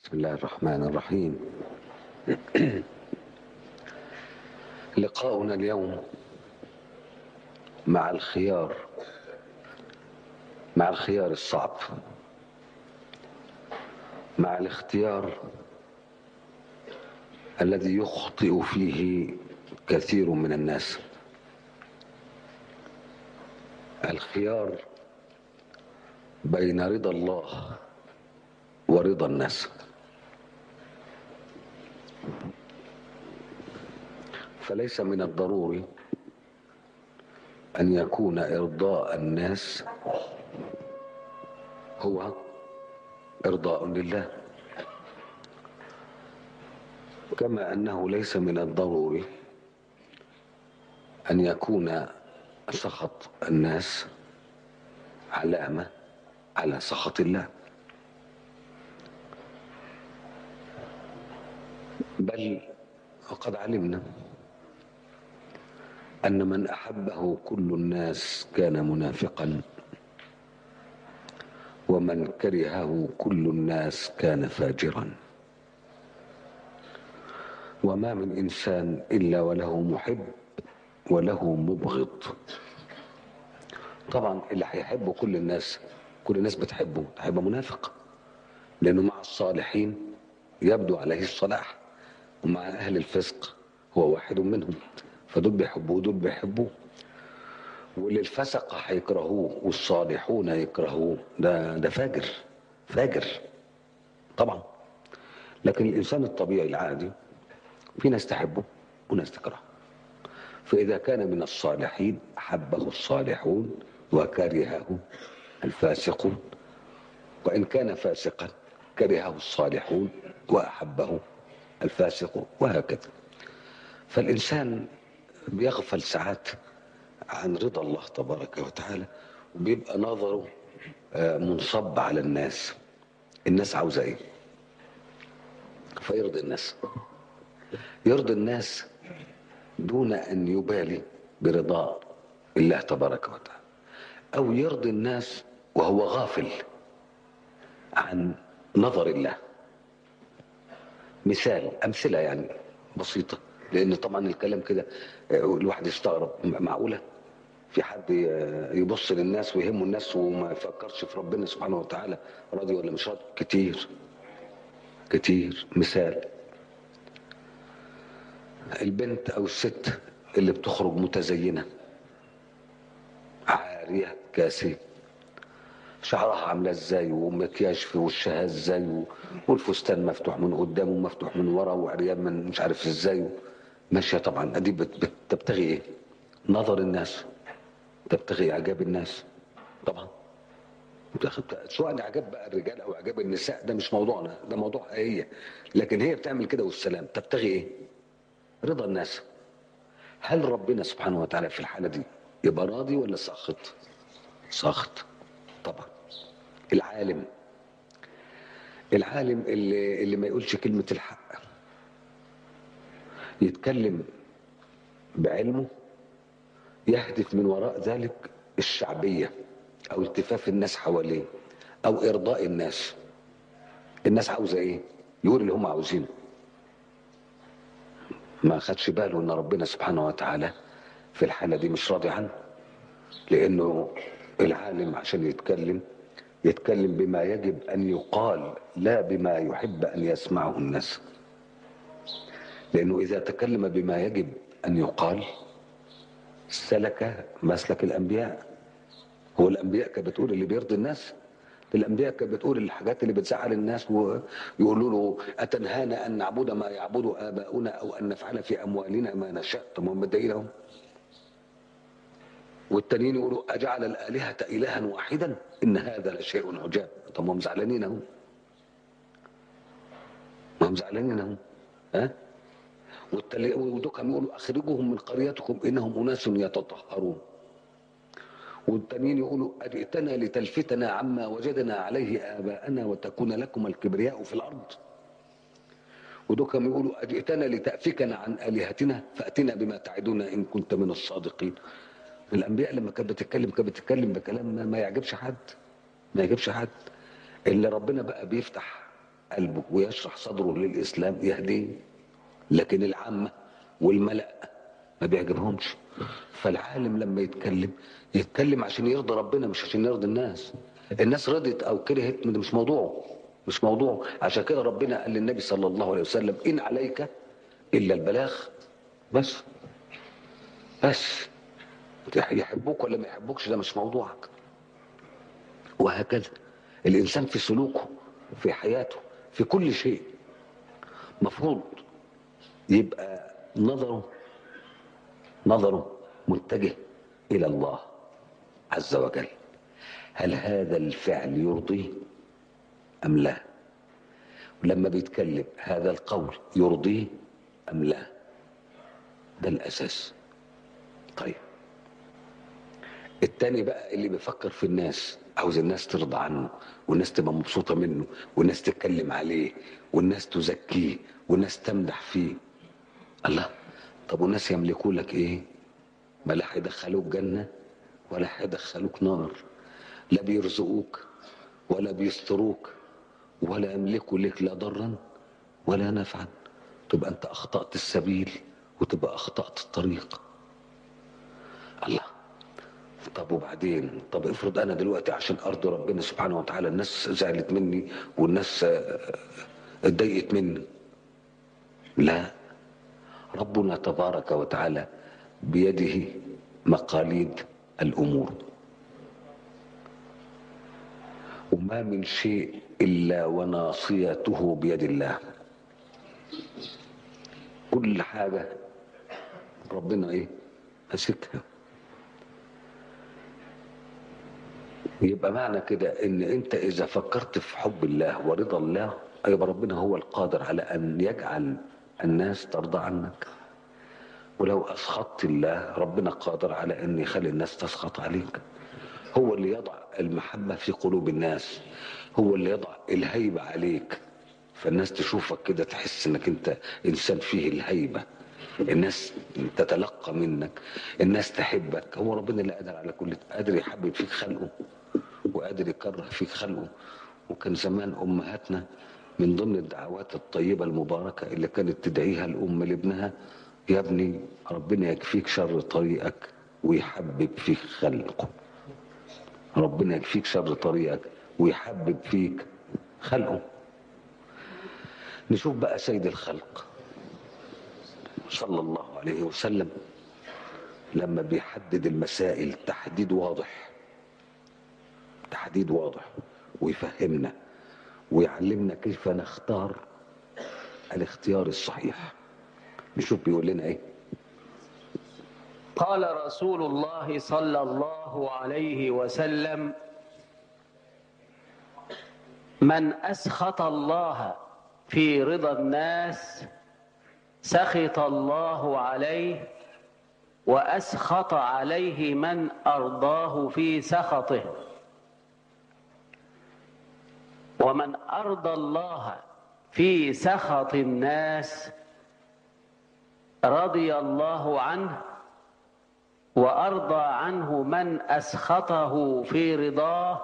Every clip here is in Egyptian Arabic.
بسم الله الرحمن الرحيم لقاؤنا اليوم مع الخيار مع الخيار الصعب مع الاختيار الذي يخطئ فيه كثير من الناس الخيار بين رضا الله ورضا الناس فليس من الضروري ان يكون ارضاء الناس هو ارضاء لله كما انه ليس من الضروري ان يكون سخط الناس علامه على سخط الله بل وقد علمنا ان من احبه كل الناس كان منافقا ومن كرهه كل الناس كان فاجرا وما من انسان الا وله محب وله مبغض طبعا اللي هيحبه كل الناس كل الناس بتحبه هيبقى منافق لانه مع الصالحين يبدو عليه الصلاح ومع اهل الفسق هو واحد منهم فدول بيحبوه دول بيحبوه واللي الفسقه هيكرهوه والصالحون يكرهوه ده ده فاجر فاجر طبعا لكن الانسان الطبيعي العادي في ناس تحبه وناس تكرهه فاذا كان من الصالحين احبه الصالحون وكرهه الفاسقون وان كان فاسقا كرهه الصالحون واحبه الفاسق وهكذا فالإنسان بيغفل ساعات عن رضا الله تبارك وتعالى وبيبقى نظره منصب على الناس الناس عاوزة ايه فيرضي الناس يرضي الناس دون أن يبالي برضاء الله تبارك وتعالى أو يرضي الناس وهو غافل عن نظر الله مثال امثله يعني بسيطه لان طبعا الكلام كده الواحد يستغرب معقوله في حد يبص للناس ويهمه الناس وما يفكرش في ربنا سبحانه وتعالى راضي ولا مش راضي كتير كتير مثال البنت او الست اللي بتخرج متزينه عاريه كاسيه شعرها عامله ازاي ومكياج في وشها ازاي والفستان مفتوح من قدام ومفتوح من ورا وعريان من مش عارف ازاي ماشيه طبعا ادي بتبتغي ايه؟ نظر الناس تبتغي اعجاب الناس طبعا سواء اعجاب بقى الرجال او اعجاب النساء ده مش موضوعنا ده موضوعها هي لكن هي بتعمل كده والسلام تبتغي ايه؟ رضا الناس هل ربنا سبحانه وتعالى في الحاله دي يبقى راضي ولا ساخط؟ ساخط طبعا العالم العالم اللي اللي ما يقولش كلمة الحق يتكلم بعلمه يهدف من وراء ذلك الشعبية أو التفاف الناس حواليه أو إرضاء الناس الناس عاوزة إيه؟ يقول اللي هم عاوزينه ما خدش باله إن ربنا سبحانه وتعالى في الحالة دي مش راضي عنه لأنه العالم عشان يتكلم يتكلم بما يجب ان يقال لا بما يحب ان يسمعه الناس لانه اذا تكلم بما يجب ان يقال سلك مسلك الانبياء هو الانبياء كانت بتقول اللي بيرضي الناس الانبياء كانت بتقول الحاجات اللي بتزعل الناس ويقولوا له اتنهانا ان نعبد ما يعبد اباؤنا او ان نفعل في اموالنا ما نشاء طب هم متضايقين والتانيين يقولوا أجعل الآلهة إلها واحدا إن هذا لشيء عجاب طب ما هم زعلانين أهو ما هم زعلانين أهو ها ودوكم يقولوا أخرجوهم من قريتكم إنهم أناس يتطهرون والتانيين يقولوا أجئتنا لتلفتنا عما وجدنا عليه آباءنا وتكون لكم الكبرياء في الأرض ودوكم يقولوا أجئتنا لتأفكنا عن آلهتنا فأتنا بما تعدنا إن كنت من الصادقين الانبياء لما كانت بتتكلم كانت بتتكلم بكلام ما يعجبش حد ما يعجبش حد اللي ربنا بقى بيفتح قلبه ويشرح صدره للإسلام يهديه لكن العامة والملأ ما بيعجبهمش فالعالم لما يتكلم يتكلم عشان يرضي ربنا مش عشان يرضي الناس الناس رضت او كرهت ده مش موضوعه مش موضوع عشان كده ربنا قال للنبي صلى الله عليه وسلم ان عليك الا البلاغ بس بس يحبوك ولا ما يحبوكش ده مش موضوعك وهكذا الانسان في سلوكه في حياته في كل شيء مفروض يبقى نظره نظره متجه الى الله عز وجل هل هذا الفعل يرضيه ام لا ولما بيتكلم هذا القول يرضيه ام لا ده الاساس طيب التاني بقى اللي بيفكر في الناس عاوز الناس ترضى عنه والناس تبقى مبسوطة منه والناس تتكلم عليه والناس تزكيه والناس تمدح فيه الله طب والناس يملكوا لك ايه ما لا هيدخلوك جنة ولا هيدخلوك نار لا بيرزقوك ولا بيستروك ولا يملكوا لك لا ضرا ولا نفعا تبقى انت اخطأت السبيل وتبقى اخطأت الطريق الله طب وبعدين طب افرض انا دلوقتي عشان ارضي ربنا سبحانه وتعالى الناس زعلت مني والناس اتضايقت مني لا ربنا تبارك وتعالى بيده مقاليد الامور وما من شيء الا وناصيته بيد الله كل حاجه ربنا ايه ماسكها يبقى معنى كده ان انت اذا فكرت في حب الله ورضا الله يبقى ربنا هو القادر على ان يجعل الناس ترضى عنك ولو اسخطت الله ربنا قادر على ان يخلي الناس تسخط عليك هو اللي يضع المحبة في قلوب الناس هو اللي يضع الهيبة عليك فالناس تشوفك كده تحس انك انت انسان فيه الهيبة الناس تتلقى منك الناس تحبك هو ربنا اللي قادر على كل قادر يحبب فيك خلقه وقادر يكره فيك خلقه وكان زمان امهاتنا من ضمن الدعوات الطيبة المباركة اللي كانت تدعيها الام لابنها يا ابني ربنا يكفيك شر طريقك ويحبب فيك خلقه ربنا يكفيك شر طريقك ويحبب فيك خلقه نشوف بقى سيد الخلق صلى الله عليه وسلم لما بيحدد المسائل تحديد واضح تحديد واضح ويفهمنا ويعلمنا كيف نختار الاختيار الصحيح نشوف بيقول لنا ايه قال رسول الله صلى الله عليه وسلم من اسخط الله في رضا الناس سخط الله عليه واسخط عليه من ارضاه في سخطه ومن ارضى الله في سخط الناس رضي الله عنه وارضى عنه من اسخطه في رضاه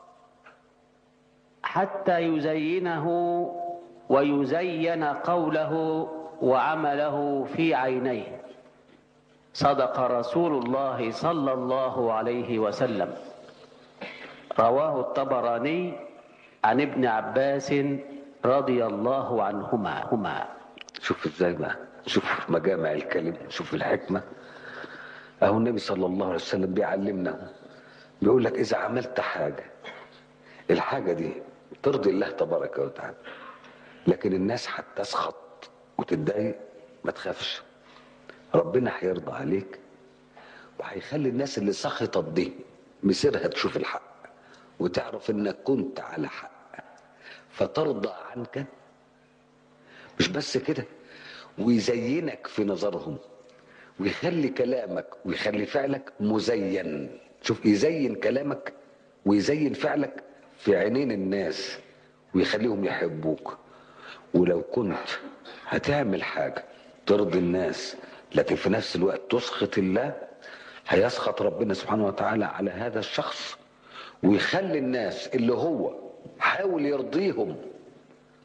حتى يزينه ويزين قوله وعمله في عينيه صدق رسول الله صلى الله عليه وسلم رواه الطبراني عن ابن عباس رضي الله عنهما هما شوف ازاي بقى شوف مجامع الكلم شوف الحكمة اهو النبي صلى الله عليه وسلم بيعلمنا بيقول لك اذا عملت حاجة الحاجة دي ترضي الله تبارك وتعالى لكن الناس هتسخط وتتضايق ما تخافش ربنا هيرضى عليك وهيخلي الناس اللي سخطت دي مسيرها تشوف الحق وتعرف انك كنت على حق فترضى عنك مش بس كده ويزينك في نظرهم ويخلي كلامك ويخلي فعلك مزين شوف يزين كلامك ويزين فعلك في عينين الناس ويخليهم يحبوك ولو كنت هتعمل حاجة ترضي الناس لكن في نفس الوقت تسخط الله هيسخط ربنا سبحانه وتعالى على هذا الشخص ويخلي الناس اللي هو حاول يرضيهم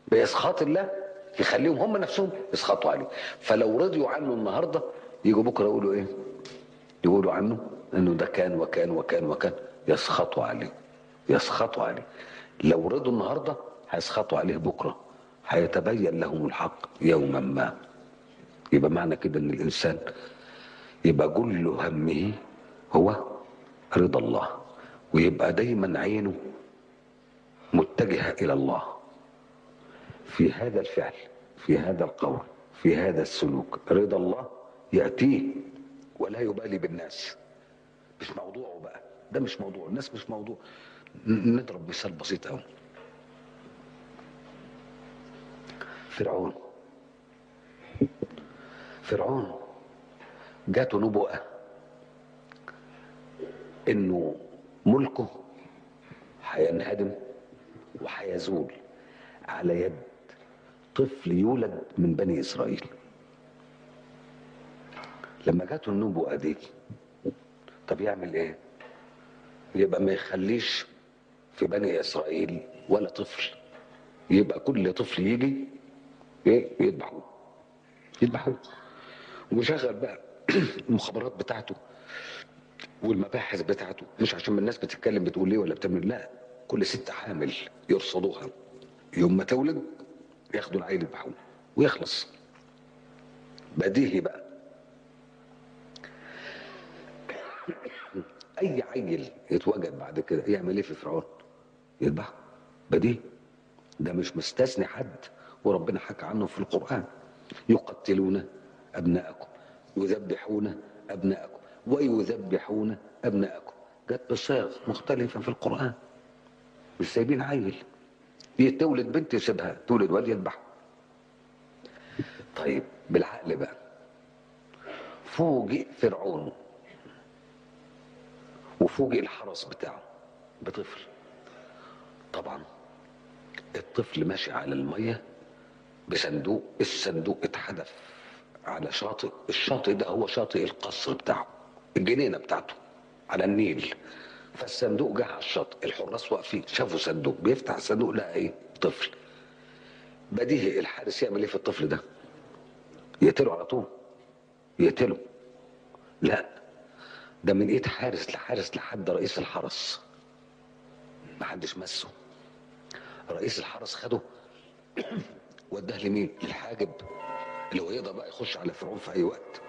باسخاط الله يخليهم هم نفسهم يسخطوا عليه فلو رضيوا عنه النهارده يجوا بكره يقولوا ايه يقولوا عنه انه ده كان وكان وكان وكان يسخطوا عليه يسخطوا عليه لو رضوا النهارده هيسخطوا عليه بكره هيتبين لهم الحق يوما ما يبقى معنى كده ان الانسان يبقى كل همه هو رضا الله ويبقى دايما عينه متجهه الى الله في هذا الفعل في هذا القول في هذا السلوك رضا الله ياتيه ولا يبالي بالناس مش موضوعه بقى ده مش موضوع الناس مش موضوع ن- نضرب مثال بسيط قوي فرعون فرعون جاته نبوءة انه ملكه هينهدم وهيزول على يد طفل يولد من بني اسرائيل لما جاته النبوءة دي طب يعمل ايه يبقى ما يخليش في بني اسرائيل ولا طفل يبقى كل طفل يجي ايه يذبحوه يذبحوه وشغل بقى المخابرات بتاعته والمباحث بتاعته مش عشان الناس بتتكلم بتقول ليه ولا بتعمل لا كل ست حامل يرصدوها يوم ما تولد ياخدوا العيل يذبحوه ويخلص بديهي بقى اي عيل يتوجد بعد كده يعمل ايه في فرعون يذبحه بديهي ده مش مستثني حد وربنا حكى عنه في القرآن يقتلون أبناءكم يذبحون أبناءكم ويذبحون أبناءكم جت بصيغ مختلفة في القرآن مش سايبين عيل تولد بنت يسيبها تولد ولد يذبحه طيب بالعقل بقى فوجئ فرعون وفوجئ الحرس بتاعه بطفل طبعا الطفل ماشي على المية بصندوق الصندوق اتحدف على شاطئ الشاطئ ده هو شاطئ القصر بتاعه الجنينة بتاعته على النيل فالصندوق جه على الشاطئ الحراس واقفين شافوا صندوق بيفتح الصندوق لقى ايه طفل بديهي الحارس يعمل ايه في الطفل ده يقتله على طول يقتله لا ده من ايد حارس لحارس لحد رئيس الحرس محدش مسه رئيس الحرس خده وداه لمين؟ للحاجب اللي هو يقدر بقى يخش على فرعون في اي وقت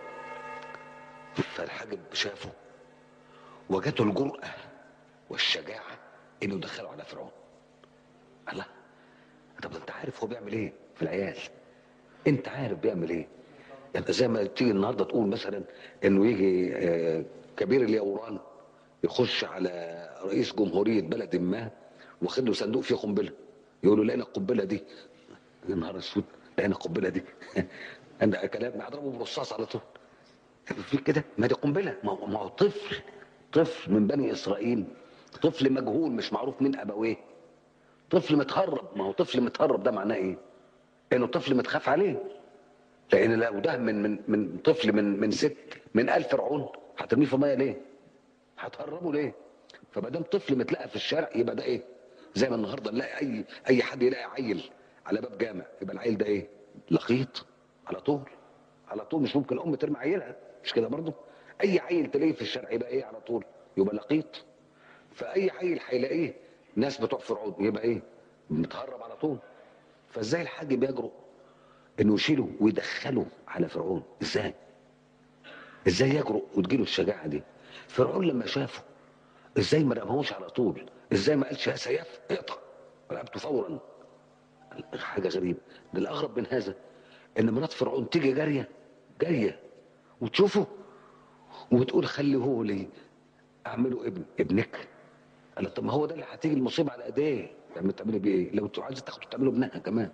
فالحاجب شافه وجاته الجرأة والشجاعة انه يدخله على فرعون الله طب انت عارف هو بيعمل ايه في العيال انت عارف بيعمل ايه يعني زي ما تيجي النهارده تقول مثلا انه يجي آه، كبير اليوران يخش على رئيس جمهوريه بلد ما واخد له صندوق فيه قنبله يقول له لقينا القنبله دي يا نهار اسود لقينا القنبله دي انا كلام هضربه برصاص على طول في كده ما دي قنبله ما هو ما هو طفل طفل من بني اسرائيل طفل مجهول مش معروف مين ابويه طفل متهرب ما هو طفل متهرب ده معناه ايه؟ انه طفل متخاف عليه لان لو ده من من من طفل من من ست من ألف فرعون هترميه في ميه ليه؟ هتهربه ليه؟ فما دام طفل متلقى في الشارع يبقى ده ايه؟ زي ما النهارده نلاقي اي اي حد يلاقي عيل على باب جامع يبقى العيل ده ايه؟ لقيط على طول على طول مش ممكن الام ترمي عيلها مش كده برضه؟ اي عيل تلاقيه في الشارع يبقى ايه على طول؟ يبقى لقيط فاي عيل هيلاقيه ناس بتوع فرعون يبقى ايه؟ متهرب على طول فازاي الحاج بيجرؤ انه يشيله ويدخله على فرعون ازاي ازاي يجرؤ وتجيله الشجاعه دي فرعون لما شافه ازاي ما رماهوش على طول ازاي ما قالش يا سيف اقطع رقبته فورا حاجه غريبه ده الاغرب من هذا ان مرات فرعون تيجي جاريه جاريه وتشوفه وتقول خليه لي اعمله ابن ابنك قال طب ما هو ده اللي هتيجي المصيبه على ايديه لما تعملي بيه ايه لو انتوا عايزه تاخدوا تعملوا ابنها كمان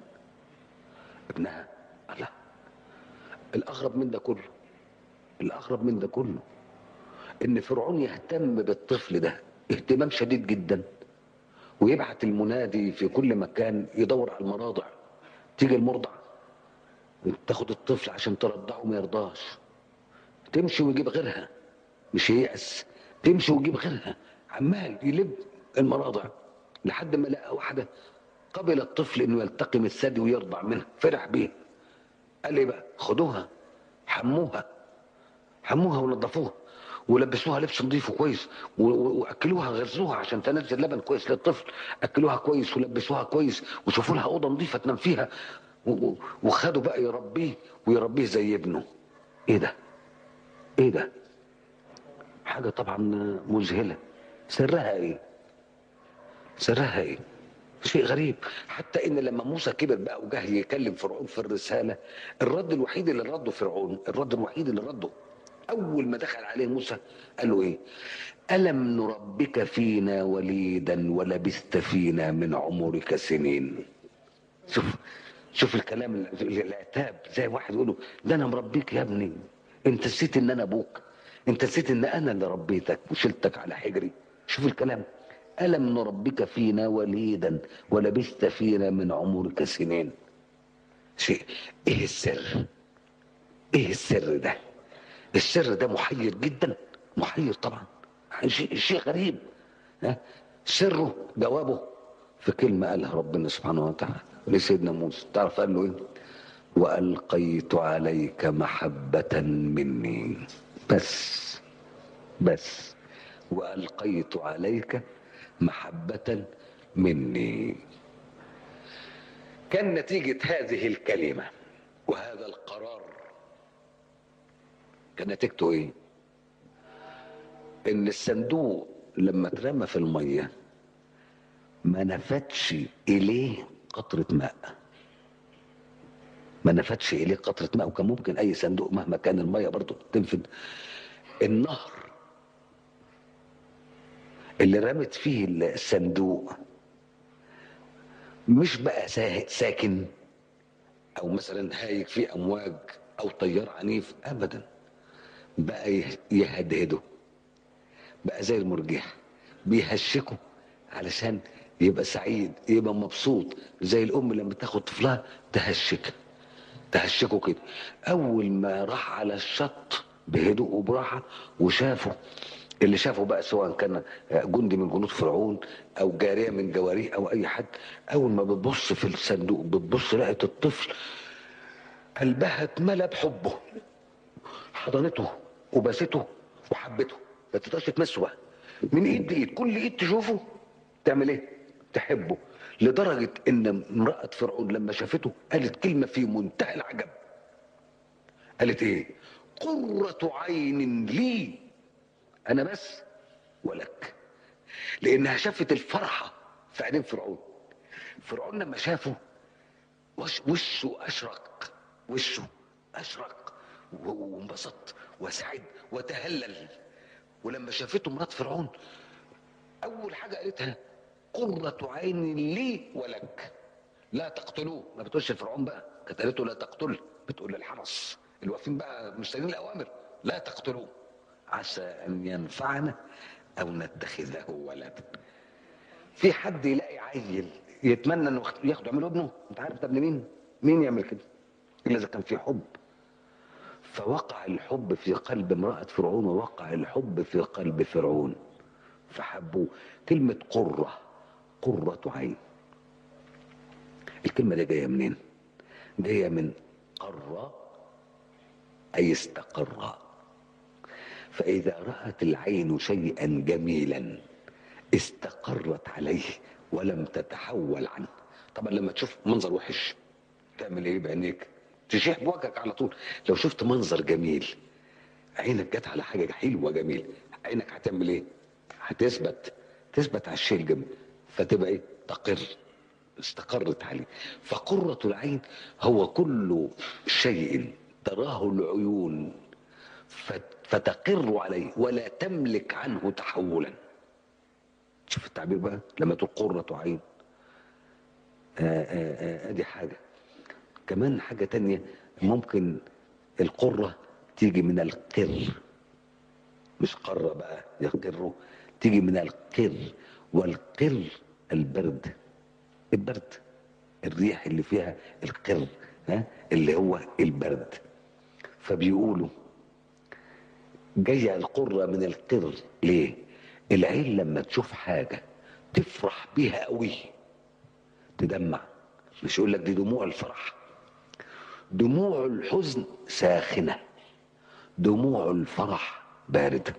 ابنها الله الاغرب من ده كله الاغرب من ده كله ان فرعون يهتم بالطفل ده اهتمام شديد جدا ويبعت المنادي في كل مكان يدور على المراضع تيجي المرضع تاخد الطفل عشان ترضعه ما يرضاش تمشي ويجيب غيرها مش ييأس تمشي ويجيب غيرها عمال يلب المراضع لحد ما لقى واحده قبل الطفل انه يلتقم الثدي ويرضع منها فرح بيه قال ايه بقى خدوها حموها حموها ونظفوها ولبسوها لبس نظيف وكويس و- و- واكلوها غذوها عشان تنزل لبن كويس للطفل اكلوها كويس ولبسوها كويس وشوفوا لها اوضه نظيفه تنام فيها و- و- وخدوا بقى يربيه ويربيه زي ابنه ايه ده ايه ده حاجه طبعا مذهله سرها ايه سرها ايه شيء غريب حتى ان لما موسى كبر بقى وجه يكلم فرعون في الرساله الرد الوحيد اللي رده فرعون الرد الوحيد اللي رده اول ما دخل عليه موسى قال له ايه الم نربك فينا وليدا ولبثت فينا من عمرك سنين شوف شوف الكلام ال- ال- العتاب زي واحد يقول له ده انا مربيك يا ابني انت نسيت ان انا ابوك انت نسيت ان انا اللي ربيتك وشلتك على حجري شوف الكلام الم نربك فينا وليدا ولبثت فينا من عمرك سنين شيء ايه السر ايه السر ده السر ده محير جدا محير طبعا شيء شيء غريب ها سره جوابه في كلمة قالها ربنا سبحانه وتعالى لسيدنا موسى تعرف قال له ايه وألقيت عليك محبة مني بس بس وألقيت عليك محبة مني كان نتيجة هذه الكلمة وهذا القرار كان نتيجته ايه ان الصندوق لما اترمى في الميه ما نفتش اليه قطره ماء ما نفتش اليه قطره ماء وكان ممكن اي صندوق مهما كان الميه برضه تنفد النهر اللي رمت فيه الصندوق مش بقى سا- ساكن او مثلا هايج فيه امواج او تيار عنيف ابدا بقى يه- يهدهده بقى زي المرجح بيهشكه علشان يبقى سعيد يبقى مبسوط زي الام لما تاخد طفلها تهشك تهشكه كده اول ما راح على الشط بهدوء وبراحه وشافه اللي شافه بقى سواء كان جندي من جنود فرعون او جاريه من جواريه او اي حد اول ما بتبص في الصندوق بتبص لقت الطفل قلبها اتملى بحبه حضنته وباسته وحبته ما تقدرش تمسه بقى من ايد لايد كل ايد تشوفه تعمل ايه تحبه لدرجة ان امرأة فرعون لما شافته قالت كلمة في منتهى العجب قالت ايه قرة عين لي انا بس ولك لانها شافت الفرحة في عينين فرعون فرعون لما شافه وش وشه اشرق وشه اشرق و- وانبسط وسعد وتهلل ولما شافته مرات فرعون اول حاجه قالتها قرة عين لي ولك لا تقتلوه ما بتقولش لفرعون بقى كانت قالته لا تقتل بتقول للحرس الواقفين بقى مستنيين الاوامر لا تقتلوه عسى ان ينفعنا او نتخذه ولدا في حد يلاقي عيل يتمنى انه ياخده يعمله ابنه انت عارف ده ابن مين مين يعمل كده الا اذا كان في حب فوقع الحب في قلب امرأة فرعون ووقع الحب في قلب فرعون فحبوه كلمة قرة قرة عين الكلمة دي جاية منين جاية من قر أي استقر فإذا رأت العين شيئا جميلا استقرت عليه ولم تتحول عنه طبعا لما تشوف منظر وحش تعمل ايه بعينيك تشيح بوجهك على طول لو شفت منظر جميل عينك جت على حاجه حلوه جميل عينك هتعمل ايه هتثبت تثبت على الشيء الجميل فتبقى ايه تقر استقرت عليه فقرة العين هو كل شيء تراه العيون فت- فتقر عليه ولا تملك عنه تحولا شوف التعبير بقى لما تقول قرة عين آه، آه، آه، ادي حاجة كمان حاجة تانية ممكن القرة تيجي من القر مش قرة بقى يقر تيجي من القر والقر البرد البرد الريح اللي فيها القر ها اللي هو البرد فبيقولوا جاية القرة من القر ليه العين لما تشوف حاجة تفرح بيها قوي تدمع مش يقول لك دي دموع الفرح دموع الحزن ساخنة دموع الفرح باردة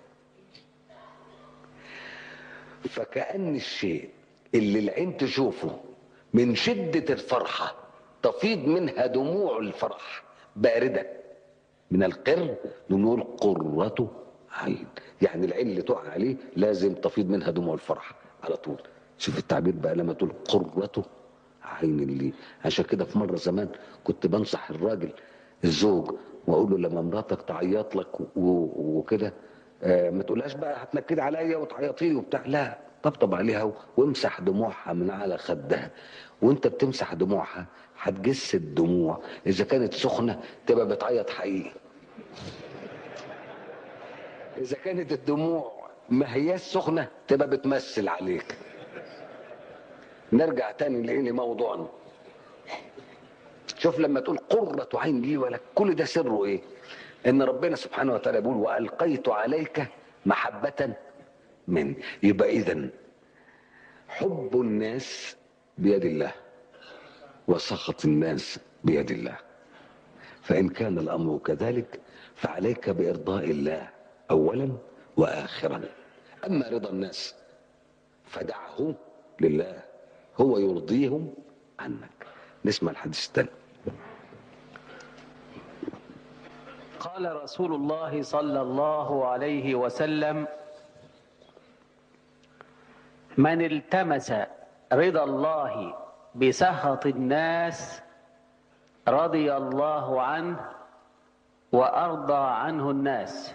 فكأن الشيء اللي العين تشوفه من شدة الفرحة تفيض منها دموع الفرح باردة من القر نقول قرة عين يعني العين اللي تقع عليه لازم تفيض منها دموع الفرح على طول شوف التعبير بقى لما تقول قرة عين اللي عشان كده في مرة زمان كنت بنصح الراجل الزوج واقول له لما مراتك تعيط لك و- و- وكده آه، ما تقولهاش بقى هتنكد عليا وتعيطي لي وبتاع لا طبطب عليها و- وامسح دموعها من على خدها وانت بتمسح دموعها هتجس الدموع اذا كانت سخنه تبقى بتعيط حقيقي اذا كانت الدموع ما هياش سخنه تبقى بتمثل عليك نرجع تاني لايه لموضوعنا شوف لما تقول قرة عين لي ولك كل ده سره ايه ان ربنا سبحانه وتعالى بيقول والقيت عليك محبة من يبقى اذا حب الناس بيد الله وسخط الناس بيد الله فان كان الامر كذلك فعليك بارضاء الله اولا واخرا اما رضا الناس فدعه لله هو يرضيهم عنك نسمع الحديث الثاني قال رسول الله صلى الله عليه وسلم من التمس رضا الله بسخط الناس رضي الله عنه وارضى عنه الناس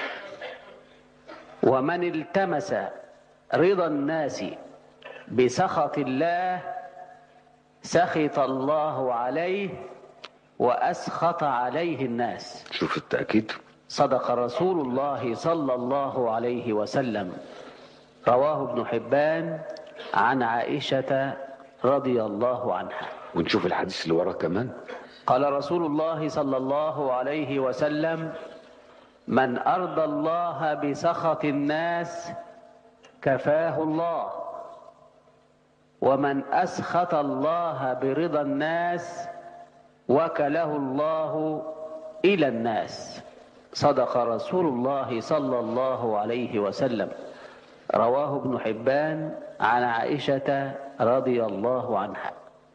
ومن التمس رضا الناس بسخط الله سخط الله عليه واسخط عليه الناس شوف التأكيد صدق رسول الله صلى الله عليه وسلم رواه ابن حبان عن عائشه رضي الله عنها ونشوف الحديث اللي وراه كمان قال رسول الله صلى الله عليه وسلم من ارضى الله بسخط الناس كفاه الله ومن اسخط الله برضا الناس وكله الله الى الناس صدق رسول الله صلى الله عليه وسلم رواه ابن حبان عن عائشه رضي الله عنها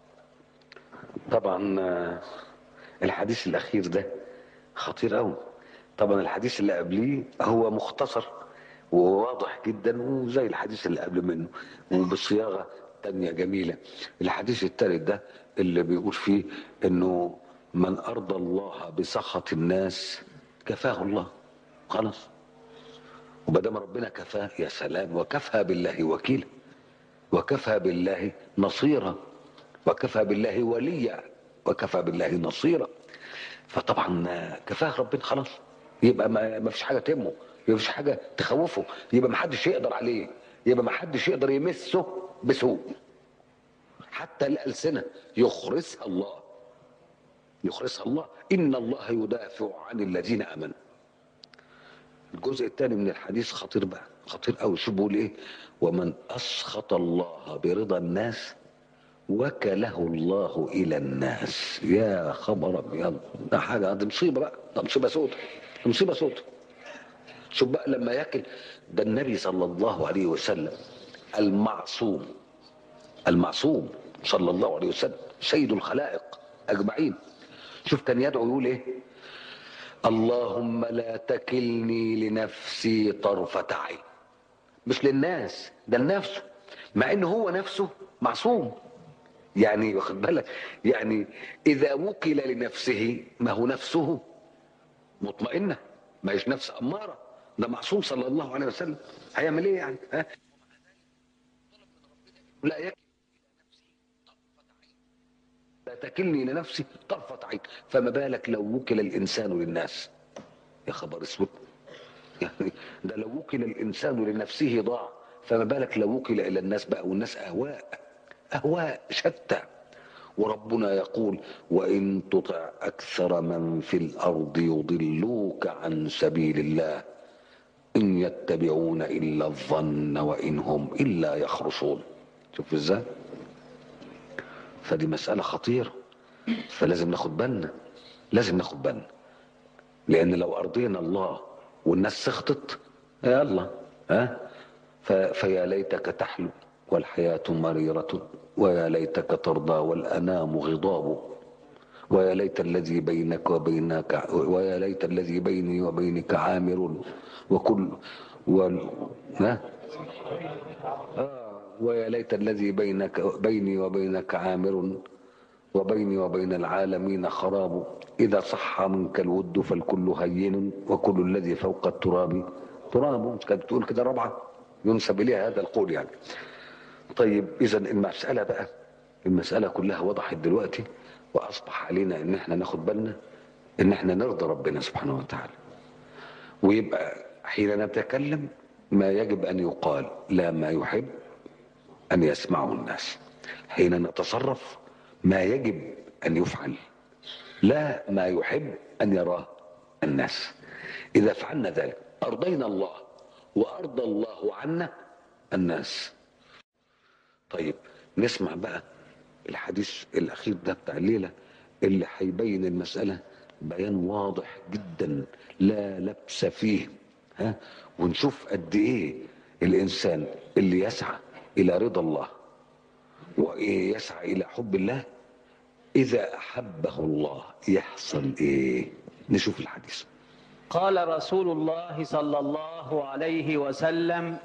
طبعا آه، الحديث الأخير ده خطير أوي طبعا الحديث اللي قبليه هو مختصر وواضح جدا وزي الحديث اللي قبل منه وبصياغة تانية جميلة الحديث التالت ده اللي بيقول فيه انه من ارضى الله بسخط الناس كفاه الله خلاص وبدام ربنا كفاه يا سلام وكفى بالله وكيلا وكفى بالله نصيرا وكفى بالله وليا وكفى بالله نصيرا فطبعا كفاه ربنا خلاص يبقى ما ما فيش حاجه تهمه يبقى ما فيش حاجه تخوفه يبقى ما حدش يقدر عليه يبقى ما حدش يقدر يمسه بسوء حتى الالسنه يخرسها الله يخرسها الله ان الله يدافع عن الذين امنوا الجزء الثاني من الحديث خطير بقى خطير قوي شو بيقول ايه ومن اسخط الله برضا الناس وكله الله الى الناس يا خبر ابيض ده حاجه دي مصيبه بقى ده مصيبه سودة ده مصيبه سودة شوف بقى لما ياكل ده النبي صلى الله عليه وسلم المعصوم المعصوم صلى الله عليه وسلم سيد الخلائق اجمعين شوف كان يدعو يقول ايه اللهم لا تكلني لنفسي طرفة عين مش للناس ده لنفسه مع ان هو نفسه معصوم يعني واخد بالك يعني اذا وكل لنفسه ما هو نفسه مطمئنه ما هيش نفس اماره ده معصوم صلى الله عليه وسلم هيعمل ايه يعني ها لا يكل لا تكلني لنفسي طرفة عين فما بالك لو وكل الانسان للناس يا خبر اسود يعني ده لو وكل الانسان لنفسه ضاع فما بالك لو وكل الى الناس بقى والناس اهواء اهواء شتى وربنا يقول وان تطع اكثر من في الارض يضلوك عن سبيل الله ان يتبعون الا الظن وان هم الا يخرصون شوف ازاي فدي مسألة خطيرة فلازم ناخد بالنا لازم ناخد بالنا لأن لو أرضينا الله والناس سخطت يلا ها ف- فيا ليتك تحلو والحياة مريرة ويا ليتك ترضى والأنام غضاب ويا ليت الذي بينك وبينك ويا ليت الذي بيني وبينك عامر وكل وال... ها؟ آه ويا ليت الذي بينك بيني وبينك عامر وبيني وبين العالمين خراب إذا صح منك الود فالكل هين وكل الذي فوق التراب تراب مش كانت بتقول كده رابعة ينسب إليها هذا القول يعني طيب إذا المسألة بقى المسألة كلها وضحت دلوقتي وأصبح علينا إن إحنا ناخد بالنا إن إحنا نرضى ربنا سبحانه وتعالى ويبقى حين نتكلم ما يجب أن يقال لا ما يحب أن يسمعه الناس حين نتصرف ما يجب أن يفعل لا ما يحب أن يراه الناس إذا فعلنا ذلك أرضينا الله وأرضى الله عنا الناس طيب نسمع بقى الحديث الأخير ده بتاع الليلة اللي هيبين المسألة بيان واضح جدا لا لبس فيه ها ونشوف قد ايه الانسان اللي يسعى الى رضا الله ويسعى الى حب الله اذا احبه الله يحصل ايه نشوف الحديث قال رسول الله صلى الله عليه وسلم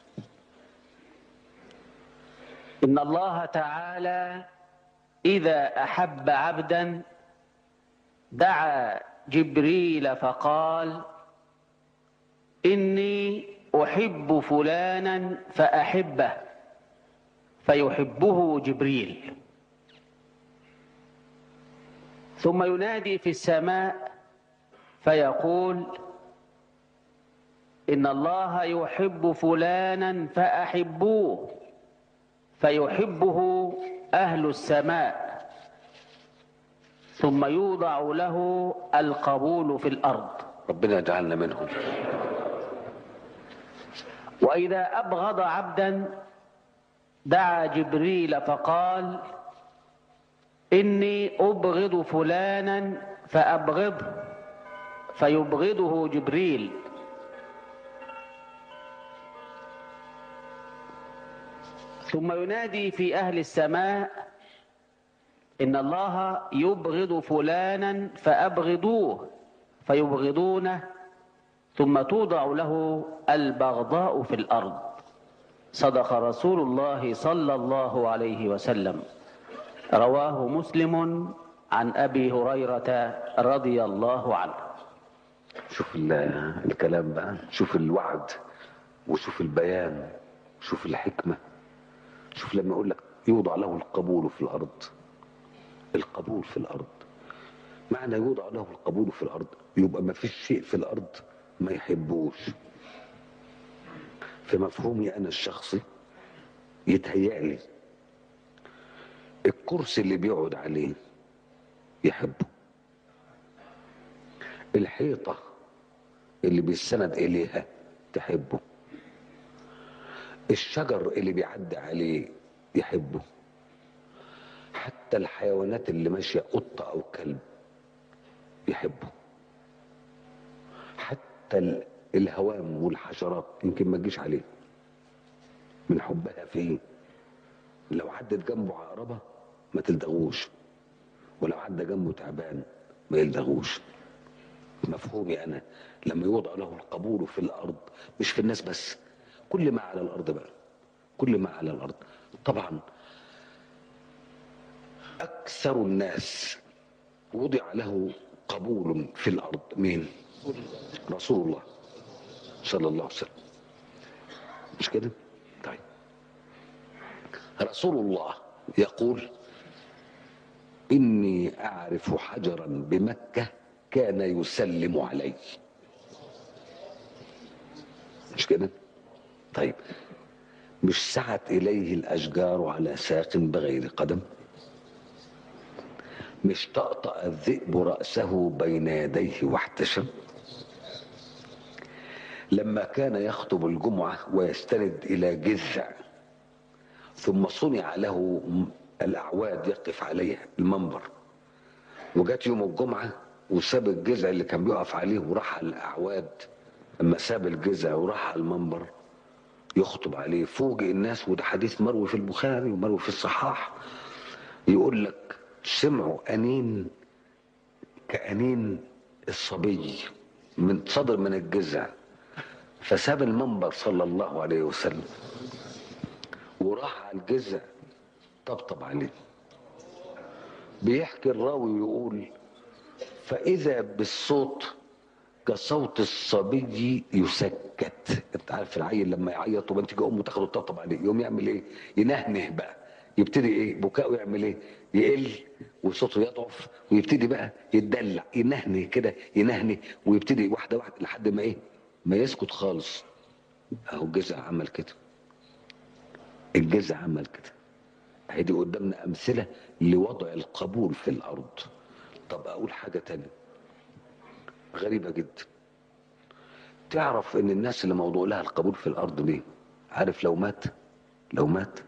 ان الله تعالى اذا احب عبدا دعا جبريل فقال اني احب فلانا فاحبه فيحبه جبريل ثم ينادي في السماء فيقول ان الله يحب فلانا فاحبوه فيحبه اهل السماء ثم يوضع له القبول في الارض ربنا يجعلنا منهم واذا ابغض عبدا دعا جبريل فقال اني ابغض فلانا فابغضه فيبغضه جبريل ثم ينادي في اهل السماء ان الله يبغض فلانا فابغضوه فيبغضونه ثم توضع له البغضاء في الارض صدق رسول الله صلى الله عليه وسلم رواه مسلم عن ابي هريره رضي الله عنه شوف ال- الكلام بقى شوف الوعد وشوف البيان شوف الحكمة شوف لما يقول لك يوضع له القبول في الأرض القبول في الأرض معنى يوضع له القبول في الأرض يبقى ما فيش شيء في الأرض ما يحبوش في مفهومي أنا الشخصي يتهيألي الكرسي اللي بيقعد عليه يحبه الحيطة اللي بيستند إليها تحبه الشجر اللي بيعدي عليه يحبه حتى الحيوانات اللي ماشية قطة أو كلب يحبه حتى ال- الهوام والحشرات يمكن ما تجيش عليه من حبها فيه لو عدت جنبه عقربة ما تلدغوش ولو عدى جنبه تعبان ما يلدغوش مفهومي انا لما يوضع له القبول في الارض مش في الناس بس كل ما على الارض بقى كل ما على الارض طبعا اكثر الناس وضع له قبول في الارض مين رسول الله صلى الله عليه وسلم مش كده طيب رسول الله يقول إني أعرف حجرا بمكة كان يسلم علي مش كده طيب مش سعت إليه الأشجار على ساق بغير قدم مش طأطأ الذئب رأسه بين يديه واحتشم لما كان يخطب الجمعة ويستند إلى جذع ثم صنع له الاعواد يقف عليها المنبر وجات يوم الجمعه وساب الجذع اللي كان بيقف عليه وراح على الاعواد اما ساب الجذع وراح على المنبر يخطب عليه فوجئ الناس وده حديث مروي في البخاري ومروي في الصحاح يقول لك سمعوا انين كانين الصبي من صدر من الجذع فساب المنبر صلى الله عليه وسلم وراح على الجذع طبطب عليه بيحكي الراوي ويقول فإذا بالصوت كصوت الصبي يسكت انت عارف العيل لما يعيط وبنت تيجي امه تاخده تطبطب عليه يقوم يعمل ايه ينهنه بقى يبتدي ايه بكاؤه يعمل ايه يقل وصوته يضعف ويبتدي بقى يتدلع ينهنه كده ينهنه ويبتدي واحده واحده لحد ما ايه ما يسكت خالص اهو الجزع عمل كده الجزع عمل كده اهي دي قدامنا امثله لوضع القبول في الارض طب اقول حاجه تانية غريبه جدا تعرف ان الناس اللي موضوع لها القبول في الارض ليه عارف لو مات لو مات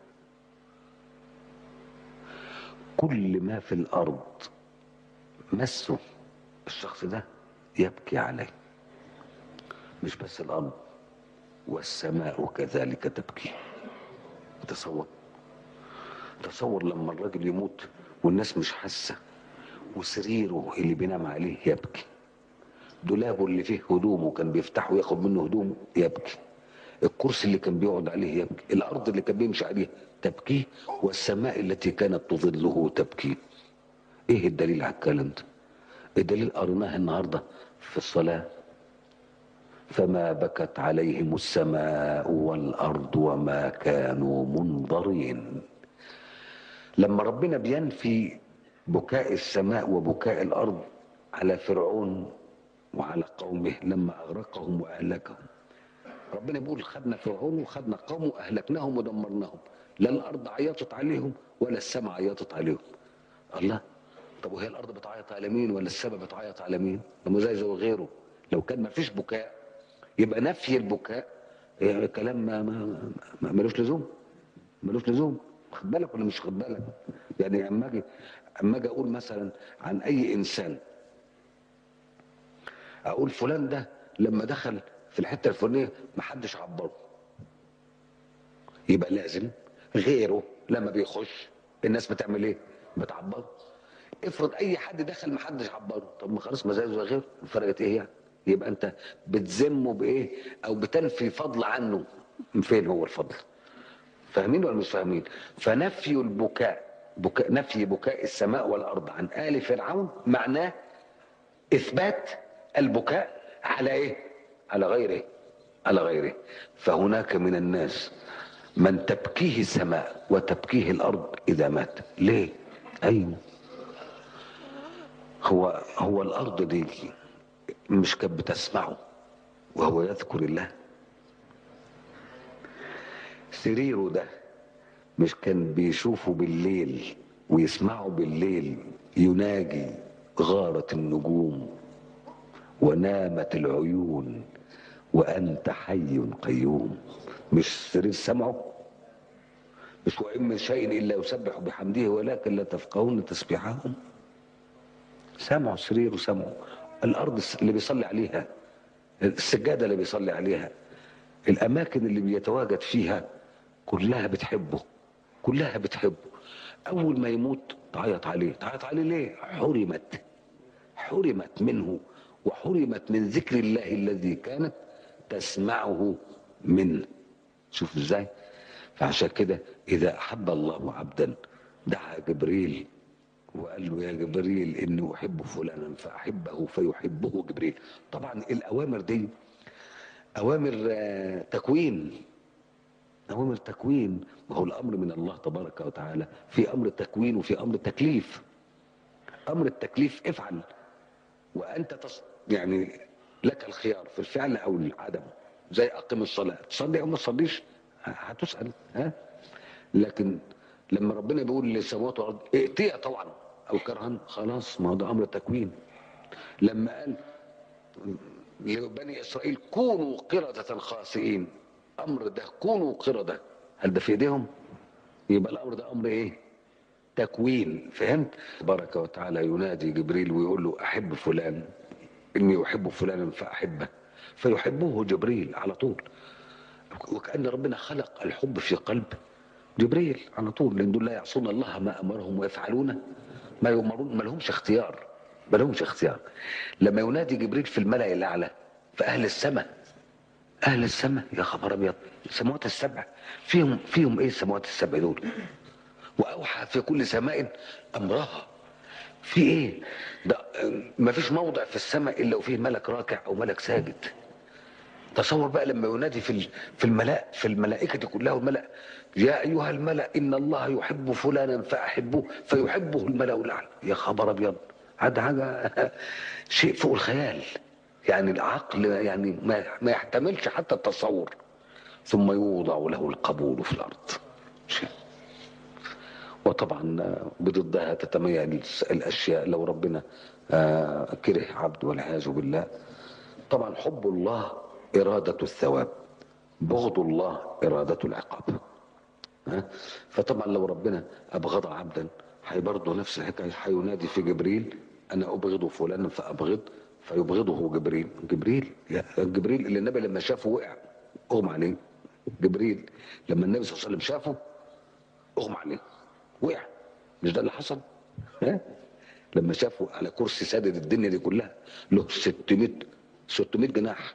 كل ما في الارض مسه الشخص ده يبكي عليه مش بس الارض والسماء كذلك تبكي تصور تصور لما الراجل يموت والناس مش حاسه وسريره اللي بينام عليه يبكي دولابه اللي فيه هدومه كان بيفتحه وياخد منه هدومه يبكي الكرسي اللي كان بيقعد عليه يبكي الارض اللي كان بيمشي عليها تبكيه والسماء التي كانت تظله تبكي ايه الدليل على الكلام ده الدليل قرناه النهارده في الصلاه فما بكت عليهم السماء والارض وما كانوا منظرين لما ربنا بينفي بكاء السماء وبكاء الارض على فرعون وعلى قومه لما اغرقهم واهلكهم ربنا بيقول خدنا فرعون وخدنا قومه واهلكناهم ودمرناهم لا الارض عيطت عليهم ولا السماء عيطت عليهم الله طب وهي الارض بتعيط على مين ولا السماء بتعيط على مين لما زي زي غيره لو كان ما فيش بكاء يبقى نفي البكاء يعني كلام ما ما ما- ملوش لزوم ملوش لزوم خد بالك ولا مش خد بالك يعني اما اجي اما اجي اقول مثلا عن اي انسان اقول فلان ده لما دخل في الحته الفلانيه ما حدش عبره يبقى لازم غيره لما بيخش الناس بتعمل ايه بتعبره افرض اي حد دخل ما حدش عبره طب ما خلاص ما زيه زي غيره فرقت ايه يعني يبقى انت بتذمه بايه او بتنفي فضل عنه فين هو الفضل فاهمين ولا مش فاهمين فنفي البكاء بكاء نفي بكاء السماء والارض عن ال فرعون معناه اثبات البكاء على ايه على غيره على غيره فهناك من الناس من تبكيه السماء وتبكيه الارض اذا مات ليه ايوه هو هو الارض دي مش كانت بتسمعه وهو يذكر الله سريره ده مش كان بيشوفه بالليل ويسمعه بالليل يناجي غارت النجوم ونامت العيون وانت حي قيوم مش سرير سمعه مش وان من شيء الا يسبح بحمده ولكن لا تفقهون تسبيحهم سمعوا سرير وسمعوا الارض اللي بيصلي عليها السجاده اللي بيصلي عليها الاماكن اللي بيتواجد فيها كلها بتحبه كلها بتحبه اول ما يموت تعيط عليه تعيط عليه ليه حرمت حرمت منه وحرمت من ذكر الله الذي كانت تسمعه منه شوف ازاي فعشان كده اذا احب الله عبدا دعا جبريل وقال له يا جبريل اني احب فلانا فاحبه فيحبه جبريل طبعا الاوامر دي اوامر آه، تكوين اوامر تكوين وهو الامر من الله تبارك وتعالى في امر تكوين وفي امر تكليف امر التكليف افعل وانت تص... يعني لك الخيار في الفعل او العدم زي اقم الصلاه تصلي او ما تصليش هتسال ها لكن لما ربنا بيقول للسماوات والارض ائتيا طوعا او كرها خلاص ما هو ده امر تكوين لما قال لبني اسرائيل كونوا قردة خاسئين امر ده كونوا قردة هل ده في ايديهم يبقى الامر ده امر ايه تكوين فهمت تبارك وتعالى ينادي جبريل ويقول له احب فلان اني احب فلانا فاحبه فيحبه جبريل على طول وكأن ربنا خلق الحب في قلب جبريل على طول لان دول لا يعصون الله ما امرهم ويفعلون ما يؤمرون ما لهمش اختيار ما لهمش اختيار لما ينادي جبريل في الملأ الاعلى في اهل السماء اهل السماء يا خبر ابيض السماوات السبع فيهم فيهم ايه السماوات السبع دول واوحى في كل سماء امرها في ايه ده ما فيش موضع في السماء الا وفيه ملك راكع او ملك ساجد تصور بقى لما ينادي في ال- في الملاء في الملائكه كلها والملأ يا ايها الملأ ان الله يحب فلانا فاحبوه فيحبه الملأ الاعلى يا خبر ابيض هذا حاجه شيء فوق الخيال يعني العقل يعني ما ما يحتملش حتى التصور ثم يوضع له القبول في الارض شيء وطبعا بضدها تتميز الاشياء لو ربنا آه، كره عبد والعياذ بالله طبعا حب الله اراده الثواب بغض الله اراده العقاب ها؟ فطبعا لو ربنا ابغض عبدا هي برضه نفس الحكايه هينادي في جبريل انا ابغض فلانا فابغض فيبغضه جبريل جبريل يا جبريل اللي النبي لما شافه وقع اغمى عليه جبريل لما النبي صلى الله عليه وسلم شافه اغمى عليه وقع مش ده اللي حصل ها لما شافه على كرسي سادد الدنيا دي كلها له 600 600 جناح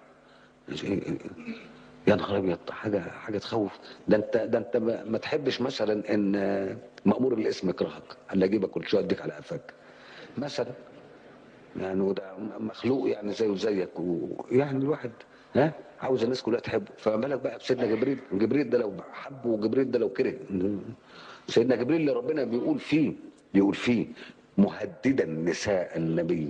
يا نهار ابيض حاجه حاجه تخوف ده انت ده انت ما, ما تحبش مثلا ان مامور الاسم يكرهك الا اجيبك كل شويه اديك على قفاك مثلا يعني وده مخلوق يعني زيه زيك ويعني الواحد ها عاوز الناس كلها تحبه فما بالك بقى بسيدنا جبريل جبريل ده لو حبه وجبريل ده لو كره سيدنا جبريل اللي ربنا بيقول فيه بيقول فيه مهددا نساء النبي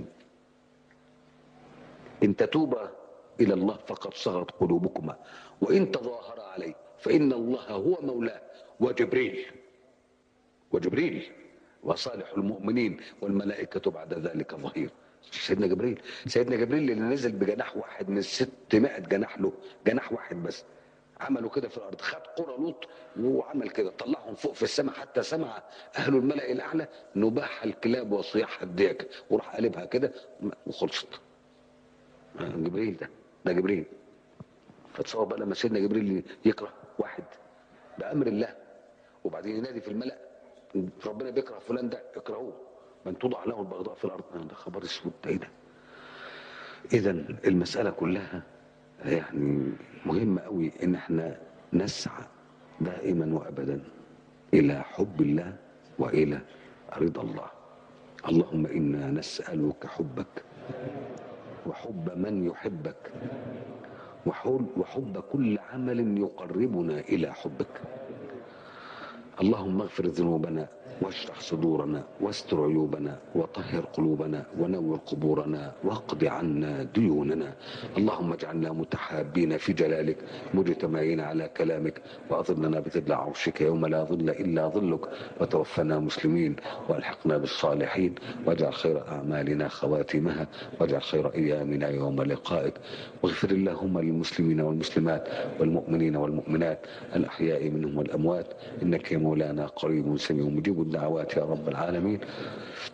ان تتوبا الى الله فقد صغت قلوبكما وان تظاهرا عليه فان الله هو مولاه وجبريل وجبريل وصالح المؤمنين والملائكة بعد ذلك ظهير سيدنا جبريل سيدنا جبريل اللي نزل بجناح واحد من 600 جناح له جناح واحد بس عملوا كده في الارض خد قرى لوط وعمل كده طلعهم فوق في السماء حتى سمع اهل الملأ الاعلى نباح الكلاب وصياح الديك وراح قلبها كده وخلصت جبريل ده ده جبريل فتصور بقى لما سيدنا جبريل يكره واحد بامر الله وبعدين ينادي في الملأ ربنا بيكره فلان ده اكرهوه من توضع له البغضاء في الارض ده خبر اسود ده ايه ده اذا المساله كلها يعني مهمه قوي ان احنا نسعى دائما وابدا الى حب الله والى رضا الله اللهم انا نسالك حبك وحب من يحبك وحب, وحب كل عمل يقربنا الى حبك اللهم اغفر ذنوبنا واشرح صدورنا واستر عيوبنا وطهر قلوبنا ونور قبورنا واقض عنا ديوننا اللهم اجعلنا متحابين في جلالك مجتمعين على كلامك واظلنا بظل عرشك يوم لا ظل الا ظلك وتوفنا مسلمين والحقنا بالصالحين واجعل خير اعمالنا خواتمها واجعل خير ايامنا يوم لقائك واغفر اللهم للمسلمين والمسلمات والمؤمنين والمؤمنات الاحياء منهم والاموات انك يا مولانا قريب سميع مجيب الدعوات يا رب العالمين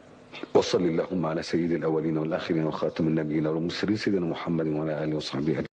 وصل اللهم على سيد الاولين والاخرين وخاتم النبيين والمرسلين سيدنا محمد وعلى اله وصحبه أجمعين